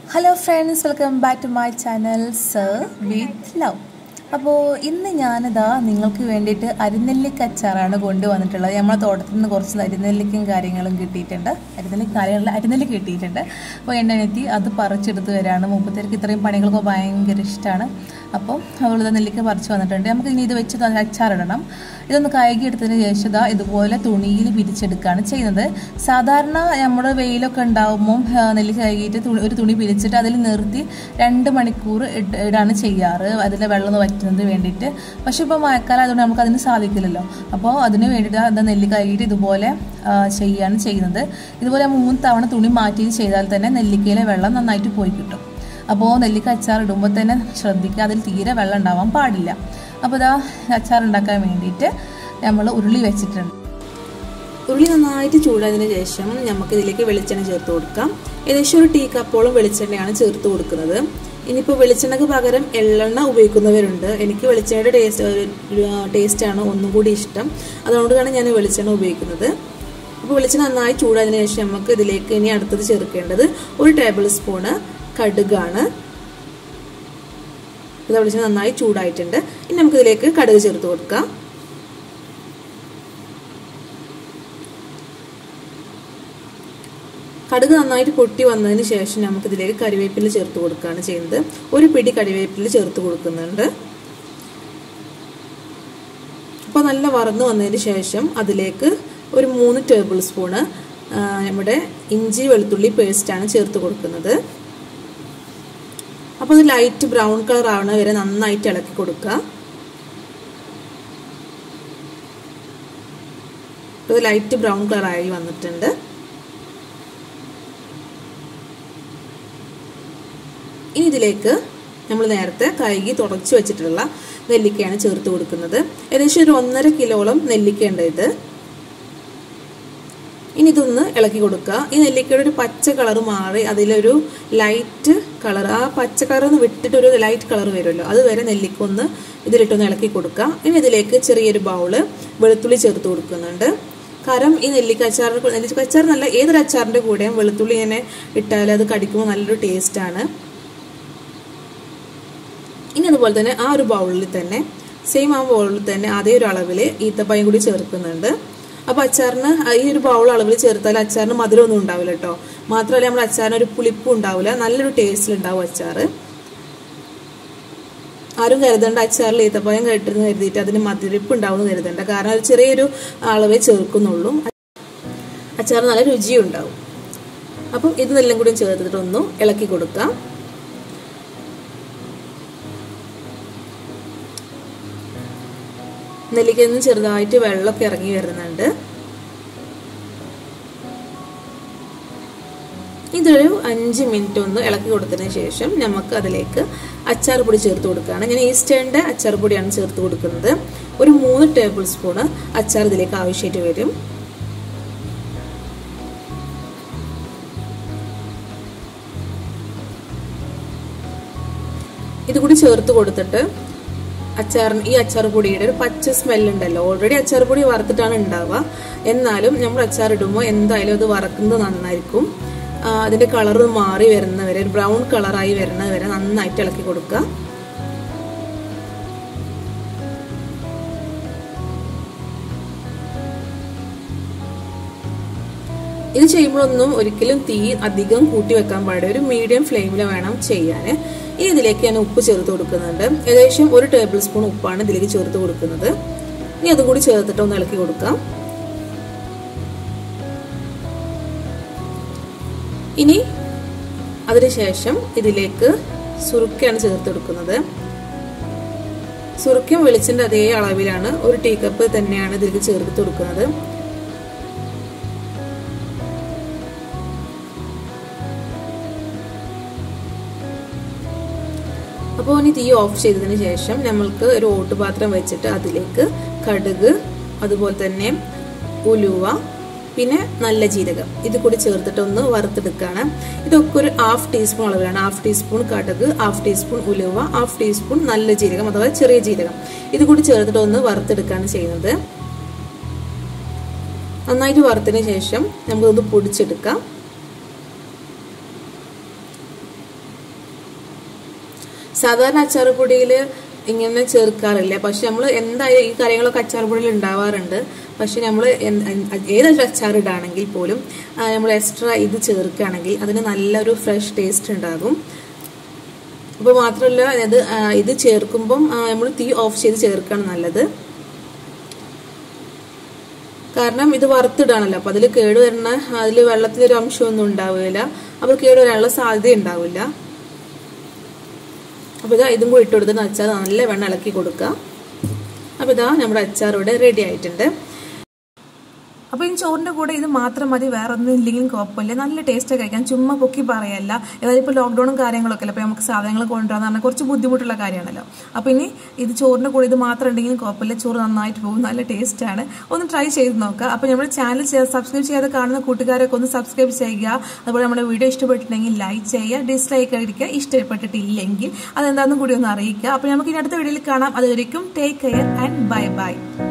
hello friends welcome back to my channel sir with love അപ്പോൾ ഇന്ന് ഞാനിതാ നിങ്ങൾക്ക് വേണ്ടിയിട്ട് അരിനെല്ലിക്ക അച്ചാറാണ് കൊണ്ടുവന്നിട്ടുള്ളത് നമ്മളെ തോട്ടത്തിൽ നിന്ന് കുറച്ച് അരിനെല്ലിക്കും കാര്യങ്ങളും കിട്ടിയിട്ടുണ്ട് അരിനെല്ലിക്ക കാര്യങ്ങളിൽ അരിനെല്ലിക്ക കിട്ടിയിട്ടുണ്ട് അപ്പോൾ എൻ്റെ അനിയത്തി അത് പറിച്ചെടുത്ത് വരാണ് മുപ്പത്തേർക്ക് ഇത്രയും പണികളൊക്കെ ഭയങ്കര ഇഷ്ടമാണ് അപ്പോൾ അവളിത് നെല്ലിക്ക പറിച്ച് വന്നിട്ടുണ്ട് നമുക്ക് ഇനി ഇത് വെച്ച് അച്ചാറിടണം ഇതൊന്ന് കഴുകി എടുത്തതിന് ശേഷം ഇതാ ഇതുപോലെ തുണിയിൽ പിരിച്ചെടുക്കുകയാണ് ചെയ്യുന്നത് സാധാരണ നമ്മുടെ വെയിലൊക്കെ ഉണ്ടാകുമ്പോൾ നെല്ലിക്ക കഴുകിയിട്ട് തുണി ഒരു തുണി പിരിച്ചിട്ട് അതിൽ നിർത്തി രണ്ട് മണിക്കൂർ ഇട്ട് ഇടാണ് ചെയ്യാറ് അതിലെ വെള്ളം ഒന്ന് വറ്റുന്നതിന് വേണ്ടിയിട്ട് പക്ഷേ ഇപ്പോൾ മഴക്കാലം ആയതുകൊണ്ട് നമുക്ക് അതിന് സാധിക്കില്ലല്ലോ അപ്പോൾ അതിന് വേണ്ടിയിട്ട് എന്താ നെല്ലിക്ക കഴുകിയിട്ട് ഇതുപോലെ ആ, ചെയ്യാണ് ചെയ്യുന്നത് ഇതുപോലെ മൂന്ന് തവണ തുണി മാറ്റി ചെയ്താൽ തന്നെ നെല്ലിക്കയിലെ വെള്ളം നന്നായിട്ട് പോയി കിട്ടും അപ്പോൾ നെല്ലിക്ക അച്ചാർ ഇടുമ്പോൾ തന്നെ ശ്രദ്ധിക്കുക അതിൽ തീരെ വെള്ളം ഉണ്ടാവാൻ പാടില്ല അപ്പോൾ ഇതാ അച്ചാർ ഉണ്ടാക്കാൻ വേണ്ടിയിട്ട് നമ്മൾ ഉരുളി വെച്ചിട്ടുണ്ട് ഉരുളി നന്നായിട്ട് ചൂടായതിനു ശേഷം നമുക്ക് ഇതിലേക്ക് വെളിച്ചെണ്ണ ചേർത്ത് കൊടുക്കാം ഏകദേശം ഒരു ടീ കപ്പോളം വെളിച്ചെണ്ണയാണ് ചേർത്ത് കൊടുക്കുന്നത് ഇനിയിപ്പോൾ വെളിച്ചെണ്ണക്ക് പകരം എള്ളെണ്ണ ഉപയോഗിക്കുന്നവരുണ്ട് എനിക്ക് വെളിച്ചെണ്ണയുടെ ടേസ്റ്റ് ടേസ്റ്റാണ് ഒന്നും കൂടി ഇഷ്ടം അതുകൊണ്ടാണ് ഞാൻ വെളിച്ചെണ്ണ ഉപയോഗിക്കുന്നത് അപ്പോൾ വെളിച്ചെണ്ണ നന്നായി ചൂടായതിനു ശേഷം നമുക്ക് ഇതിലേക്ക് ഇനി അടുത്തത് ചേർക്കേണ്ടത് ഒരു ടേബിൾ സ്പൂണ് കടുകാണ് ഇത് വെളിച്ചെണ്ണ നന്നായി ചൂടായിട്ടുണ്ട് ഇനി നമുക്കിതിലേക്ക് കടുക് ചേർത്ത് കൊടുക്കാം കടുക് നന്നായിട്ട് പൊട്ടി വന്നതിന് ശേഷം നമുക്ക് ഇതിലേക്ക് കറിവേപ്പില ചേർത്ത് കൊടുക്കുകയാണ് ചെയ്യുന്നത് ഒരു പിടി കറിവേപ്പില ചേർത്ത് കൊടുക്കുന്നുണ്ട് അപ്പോൾ നല്ല വറന്ന് വന്നതിന് ശേഷം അതിലേക്ക് ഒരു മൂന്ന് ടേബിൾ സ്പൂണ് നമ്മുടെ ഇഞ്ചി വെളുത്തുള്ളി പേസ്റ്റാണ് ചേർത്ത് കൊടുക്കുന്നത് അപ്പോൾ അത് ലൈറ്റ് ബ്രൗൺ കളർ ആവണ വരെ നന്നായിട്ട് ഇളക്കി കൊടുക്കുക ഇത് ലൈറ്റ് ബ്രൗൺ കളർ ആയി വന്നിട്ടുണ്ട് ഇനി ഇതിലേക്ക് നമ്മൾ നേരത്തെ കഴുകി തുടച്ചു വെച്ചിട്ടുള്ള നെല്ലിക്കയാണ് ചേർത്ത് കൊടുക്കുന്നത് ഏകദേശം ഒരു ഒന്നര കിലോളം നെല്ലിക്ക ഉണ്ട് ഇത് ഇനി ഇതൊന്ന് ഇളക്കി കൊടുക്കുക ഈ നെല്ലിക്കയുടെ ഒരു പച്ച കളർ മാറി അതിലൊരു ലൈറ്റ് കളർ ആ പച്ച കളർ ഒന്ന് വിട്ടിട്ട് ഒരു ലൈറ്റ് കളർ വരുമല്ലോ അതുവരെ നെല്ലിക്ക ഒന്ന് ഇതിലിട്ടൊന്ന് ഇളക്കി കൊടുക്കുക ഇനി ഇതിലേക്ക് ചെറിയൊരു ബൗള് വെളുത്തുള്ളി ചേർത്ത് കൊടുക്കുന്നുണ്ട് കാരണം ഈ നെല്ലിക്ക അച്ചാർ നെല്ലിക്ക അച്ചാർ നല്ല ഏതൊരു അച്ചാറിൻ്റെ കൂടെയും വെളുത്തുള്ളി ഇങ്ങനെ ഇട്ടാൽ അത് കടിക്കുമ്പോൾ നല്ലൊരു ടേസ്റ്റാണ് ഇനി അതുപോലെ തന്നെ ആ ഒരു ബൗളിൽ തന്നെ സെയിം ആ ബൗളിൽ തന്നെ അതേ ഒരു അളവിൽ ഈത്തപ്പഴം കൂടി ചേർക്കുന്നുണ്ട് അപ്പോൾ അച്ചാറിന് ഈ ഒരു ബൗൾ അളവിൽ ചേർത്താൽ അച്ചാറിന് മധുരമൊന്നും ഉണ്ടാവില്ല കേട്ടോ മാത്രമല്ല നമ്മുടെ അച്ചാറിന് ഒരു പുളിപ്പും ഉണ്ടാവില്ല നല്ലൊരു ടേസ്റ്റിൽ ഉണ്ടാവും അച്ചാർ ആരും കരുതേണ്ട അച്ചാറിൽ ഈത്തപ്പഴം കേട്ടിരുന്ന് കരുതിയിട്ട് അതിന് മധുരിപ്പ് ഉണ്ടാവും കരുതേണ്ട കാരണം അത് ചെറിയൊരു അളവേ ചേർക്കുന്നുള്ളൂ അച്ചാർ നല്ല രുചിയും ഉണ്ടാവും അപ്പം ഇതെല്ലാം കൂടി ചേർത്തിട്ടൊന്നും ഇളക്കി കൊടുക്കാം നെല്ലിക്കയിൽ നിന്ന് ചെറുതായിട്ട് വെള്ളമൊക്കെ ഇറങ്ങി വരുന്നുണ്ട് ഇതൊരു അഞ്ച് മിനിറ്റ് ഒന്ന് ഇളക്കി കൊടുത്തതിന് ശേഷം നമുക്ക് അതിലേക്ക് അച്ചാർ പൊടി ചേർത്ത് കൊടുക്കുകയാണ് ഞാൻ ഈസ്റ്റേണിൻ്റെ അച്ചാർ പൊടിയാണ് ചേർത്ത് കൊടുക്കുന്നത് ഒരു മൂന്ന് ടേബിൾ സ്പൂണ് അച്ചാർ ഇതിലേക്ക് ആവശ്യമായിട്ട് വരും ഇത് കൂടി ചേർത്ത് കൊടുത്തിട്ട് അച്ചാറിന് ഈ അച്ചാർ പൊടിയുടെ ഒരു പച്ച സ്മെല്ലുണ്ടല്ലോ ഓൾറെഡി അച്ചാർ പൊടി വറുത്തിട്ടാണ് ഉണ്ടാവുക എന്നാലും നമ്മൾ അച്ചാർ ഇടുമ്പോൾ എന്തായാലും അത് വറക്കുന്നത് നന്നായിരിക്കും അതിന്റെ കളർ മാറി വരുന്നവരെ ഒരു ബ്രൗൺ കളറായി വരുന്നവരെ നന്നായിട്ട് ഇളക്കി കൊടുക്കുക ഇത് ചെയ്യുമ്പോഴൊന്നും ഒരിക്കലും തീ അധികം കൂട്ടി വെക്കാൻ പാടില്ല ഒരു മീഡിയം ഫ്ലെയിമിൽ വേണം ചെയ്യാൻ ഇനി ഇതിലേക്ക് ഞാൻ ഉപ്പ് ചേർത്ത് കൊടുക്കുന്നുണ്ട് ഏകദേശം ഒരു ടേബിൾ സ്പൂൺ ഉപ്പാണ് ഇതിലേക്ക് ചേർത്ത് കൊടുക്കുന്നത് ഇനി അതും കൂടി ചേർത്തിട്ട് ഒന്ന് ഇളക്കി കൊടുക്കാം ഇനി അതിനുശേഷം ഇതിലേക്ക് സുറുക്കയാണ് ചേർത്ത് കൊടുക്കുന്നത് സുറുക്കും വെളിച്ചിന്റെ അതേ അളവിലാണ് ഒരു ടീ കപ്പ് തന്നെയാണ് ഇതിലേക്ക് ചേർത്ത് കൊടുക്കുന്നത് അപ്പോൾ ഇനി തീ ഓഫ് ചെയ്തതിന് ശേഷം നമ്മൾക്ക് ഒരു ഓട്ടുപാത്രം വെച്ചിട്ട് അതിലേക്ക് കടുക് അതുപോലെ തന്നെ ഉലുവ പിന്നെ നല്ല ജീരകം ഇത് കൂടി ചേർത്തിട്ട് ഒന്ന് വറുത്തെടുക്കുകയാണ് ഇതൊക്കെ ഒരു ഹാഫ് ടീസ്പൂൺ അളവിലാണ് ഹാഫ് ടീസ്പൂൺ കടുക് ഹാഫ് ടീസ്പൂൺ ഉലുവ ഹാഫ് ടീസ്പൂൺ നല്ല ജീരകം അഥവാ ചെറിയ ജീരകം ഇത് കൂടി ചേർത്തിട്ട് ഒന്ന് വറുത്തെടുക്കുകയാണ് ചെയ്യുന്നത് നന്നായിട്ട് വറുത്തതിന് ശേഷം നമുക്കൊന്ന് പൊടിച്ചെടുക്കാം സാധാരണ അച്ചാറുപൊടിയിൽ ഇങ്ങനെ ചേർക്കാറില്ല പക്ഷെ നമ്മൾ എന്തായാലും ഈ കാര്യങ്ങളൊക്കെ അച്ചാറുപൊടിയിൽ ഉണ്ടാവാറുണ്ട് പക്ഷെ നമ്മൾ ഏതൊരു അച്ചാർ ഇടാണെങ്കിൽ പോലും നമ്മൾ എക്സ്ട്രാ ഇത് ചേർക്കുകയാണെങ്കിൽ അതിന് നല്ലൊരു ഫ്രഷ് ടേസ്റ്റ് ഉണ്ടാകും അപ്പോൾ മാത്രമല്ല അത് ആ, ഇത് ചേർക്കുമ്പം നമ്മൾ തീ ഓഫ് ചെയ്ത് ചേർക്കുകയാണ് നല്ലത് കാരണം ഇത് വറുത്തിടാണല്ലോ അപ്പൊ അതിൽ കേട് വരുന്ന അതിൽ വെള്ളത്തിലൊരു അംശമൊന്നും ഉണ്ടാവില്ല അപ്പോൾ കേട് വരാനുള്ള സാധ്യത ഉണ്ടാവില്ല അപ്പോൾ ഇതാ ഇതും കൂടി ഇട്ട് കൊടുത്തിട്ട് അച്ചാർ നല്ല വെണ്ണം ഇളക്കി കൊടുക്കുക അപ്പോൾ ഇതാ നമ്മുടെ അച്ചാർ ഇവിടെ റെഡി ആയിട്ടുണ്ട് അപ്പോൾ ഈ ചോറിൻ്റെ കൂടെ ഇത് മാത്രം മതി വേറെ ഒന്നും ഇല്ലെങ്കിലും കുഴപ്പമില്ല നല്ല ടേസ്റ്റ് കഴിക്കാൻ ചുമ്മാ പൊക്കി പറയല്ല ഏതായാലും ഇപ്പോൾ ലോക്ക്ഡൗണും കാര്യങ്ങളൊക്കെ അല്ലേ അപ്പോൾ നമുക്ക് സാധനങ്ങൾ കൊണ്ടുവരാന്ന് പറഞ്ഞാൽ കുറച്ച് ബുദ്ധിമുട്ടുള്ള കാര്യമാണല്ലോ അപ്പോൾ ഇനി ഇത് ചോറിൻ്റെ കൂടെ ഇത് മാത്രം ഉണ്ടെങ്കിലും കുഴപ്പമില്ല ചോറ് നന്നായിട്ട് പോകും നല്ല ടേസ്റ്റാണ് ഒന്ന് ട്രൈ ചെയ്ത് നോക്കുക അപ്പോൾ നമ്മുടെ ചാനൽ സബ്സ്ക്രൈബ് ചെയ്യാതെ കാണുന്ന കൂട്ടുകാരൊക്കെ ഒന്ന് സബ്സ്ക്രൈബ് ചെയ്യുക അതുപോലെ നമ്മുടെ വീഡിയോ ഇഷ്ടപ്പെട്ടിട്ടുണ്ടെങ്കിൽ ലൈക്ക് ചെയ്യുക ഡിസ്ലൈക്ക് അടിക്കുക ഇഷ്ടപ്പെട്ടിട്ടില്ലെങ്കിൽ അതെന്താണെന്നും കൂടി ഒന്ന് അറിയിക്കുക അപ്പോൾ നമുക്ക് ഇനി അടുത്ത വീഡിയോയിൽ കാണാം അതുവരെയും take care and bye by